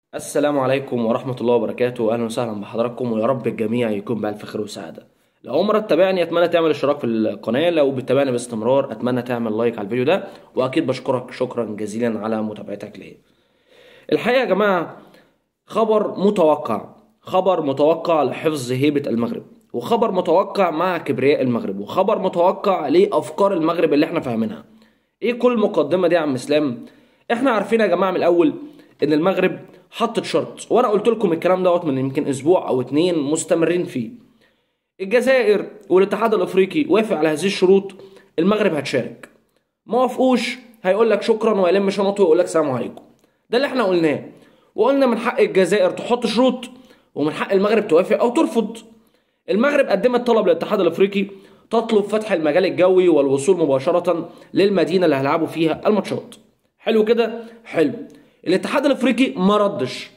السلام عليكم ورحمة الله وبركاته أهلا وسهلا بحضراتكم ويا رب الجميع يكون بألف خير وسعادة لو أول مرة تتابعني أتمنى تعمل اشتراك في القناة لو بتتابعني باستمرار أتمنى تعمل لايك على الفيديو ده وأكيد بشكرك شكرا جزيلا على متابعتك ليا الحقيقة يا جماعة خبر متوقع خبر متوقع لحفظ هيبة المغرب وخبر متوقع مع كبرياء المغرب وخبر متوقع لأفكار المغرب اللي احنا فاهمينها ايه كل المقدمة دي يا عم اسلام احنا عارفين يا جماعة من الأول ان المغرب حطت شرط وانا قلت لكم الكلام دوت من يمكن اسبوع او اتنين مستمرين فيه الجزائر والاتحاد الافريقي وافق على هذه الشروط المغرب هتشارك ما وافقوش هيقول لك شكرا ويلم شنطه ويقول لك سلام عليكم ده اللي احنا قلناه وقلنا من حق الجزائر تحط شروط ومن حق المغرب توافق او ترفض المغرب قدمت طلب للاتحاد الافريقي تطلب فتح المجال الجوي والوصول مباشره للمدينه اللي هيلعبوا فيها الماتشات حلو كده حلو الاتحاد الافريقي ما ردش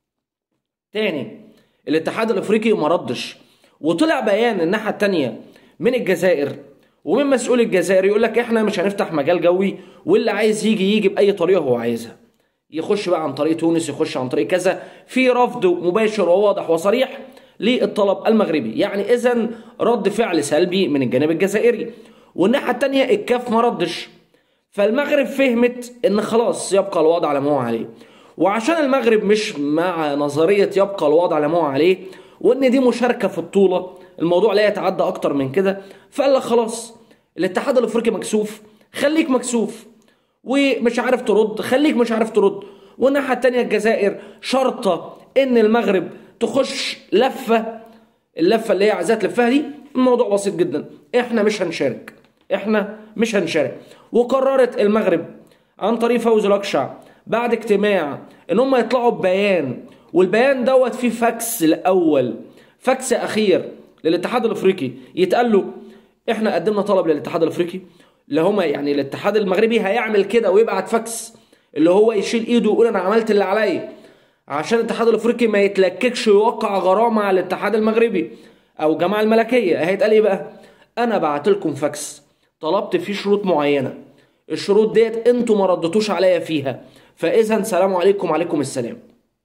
تاني الاتحاد الافريقي ما ردش وطلع بيان الناحيه التانيه من الجزائر ومن مسؤول الجزائر يقول لك احنا مش هنفتح مجال جوي واللي عايز يجي يجي باي طريقه هو عايزها يخش بقى عن طريق تونس يخش عن طريق كذا في رفض مباشر وواضح وصريح للطلب المغربي يعني اذا رد فعل سلبي من الجانب الجزائري والناحيه التانيه الكاف ما ردش فالمغرب فهمت ان خلاص يبقى الوضع على ما هو عليه وعشان المغرب مش مع نظريه يبقى الوضع على ما هو عليه وان دي مشاركه في البطوله الموضوع لا يتعدى اكتر من كده فقال لك خلاص الاتحاد الافريقي مكسوف خليك مكسوف ومش عارف ترد خليك مش عارف ترد والناحيه التانيه الجزائر شرطه ان المغرب تخش لفه اللفه اللي هي عايزاها تلفها دي الموضوع بسيط جدا احنا مش هنشارك احنا مش هنشارك وقررت المغرب عن طريق فوزي لقشع بعد اجتماع ان هم يطلعوا ببيان والبيان دوت فيه فاكس الاول فاكس اخير للاتحاد الافريقي يتقال له احنا قدمنا طلب للاتحاد الافريقي اللي هم يعني الاتحاد المغربي هيعمل كده ويبعت فاكس اللي هو يشيل ايده ويقول انا عملت اللي عليا عشان الاتحاد الافريقي ما يتلككش ويوقع غرامه على الاتحاد المغربي او جماعه الملكيه هيتقال ايه بقى انا بعت لكم فاكس طلبت فيه شروط معينه الشروط ديت انتوا ما ردتوش عليا فيها فاذا سلام عليكم وعليكم السلام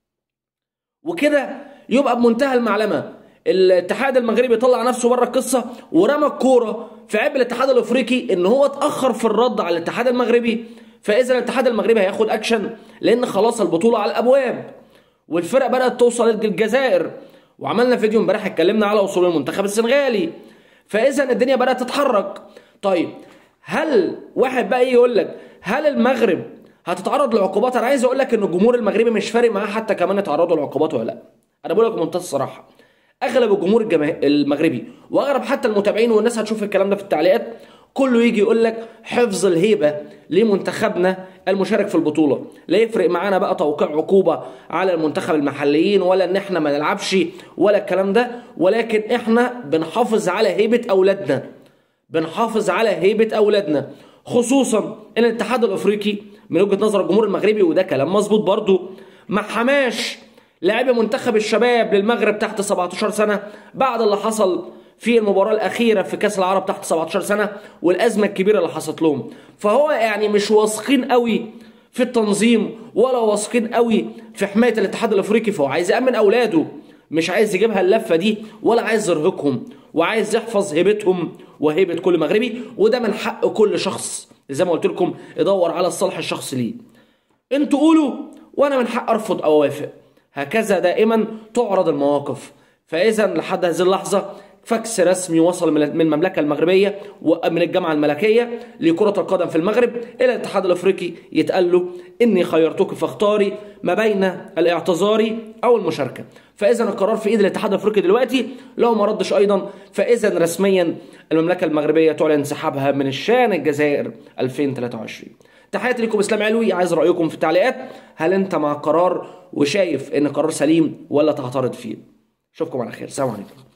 وكده يبقى بمنتهى المعلمه الاتحاد المغربي طلع نفسه بره القصه ورمى الكوره في عيب الاتحاد الافريقي ان هو اتاخر في الرد على الاتحاد المغربي فاذا الاتحاد المغربي هياخد اكشن لان خلاص البطوله على الابواب والفرق بدات توصل للجزائر وعملنا فيديو امبارح اتكلمنا على وصول المنتخب السنغالي فاذا الدنيا بدات تتحرك طيب هل واحد بقى يجي يقول لك هل المغرب هتتعرض لعقوبات انا عايز اقول لك ان الجمهور المغربي مش فارق معاه حتى كمان يتعرضوا لعقوبات ولا لا انا بقول لك بمنتهى الصراحه اغلب الجمهور الجما... المغربي واغلب حتى المتابعين والناس هتشوف الكلام ده في التعليقات كله يجي يقول لك حفظ الهيبه لمنتخبنا المشارك في البطوله لا يفرق معانا بقى توقيع عقوبه على المنتخب المحليين ولا ان احنا ما نلعبش ولا الكلام ده ولكن احنا بنحافظ على هيبه اولادنا بنحافظ على هيبه اولادنا خصوصا ان الاتحاد الافريقي من وجهه نظر الجمهور المغربي وده كلام مظبوط برضو ما حماش لاعبي منتخب الشباب للمغرب تحت 17 سنه بعد اللي حصل في المباراه الاخيره في كاس العرب تحت 17 سنه والازمه الكبيره اللي حصلت لهم فهو يعني مش واثقين قوي في التنظيم ولا واثقين قوي في حمايه الاتحاد الافريقي فهو عايز يامن اولاده مش عايز يجيبها اللفه دي ولا عايز يرهقهم وعايز يحفظ هيبتهم وهيبه كل مغربي وده من حق كل شخص زي ما قلت لكم يدور على الصالح الشخصي ليه انتوا قولوا وانا من حق ارفض او اوافق هكذا دائما تعرض المواقف فاذا لحد هذه اللحظه فاكس رسمي وصل من المملكه المغربيه ومن الجامعه الملكيه لكره القدم في المغرب الى الاتحاد الافريقي يتقال له اني خيرتك فاختاري ما بين الاعتذار او المشاركه فاذا القرار في ايد الاتحاد الافريقي دلوقتي لو ما ردش ايضا فاذا رسميا المملكه المغربيه تعلن انسحابها من الشان الجزائر 2023 تحياتي لكم اسلام علوي عايز رايكم في التعليقات هل انت مع قرار وشايف ان قرار سليم ولا تعترض فيه اشوفكم على خير سلام عليكم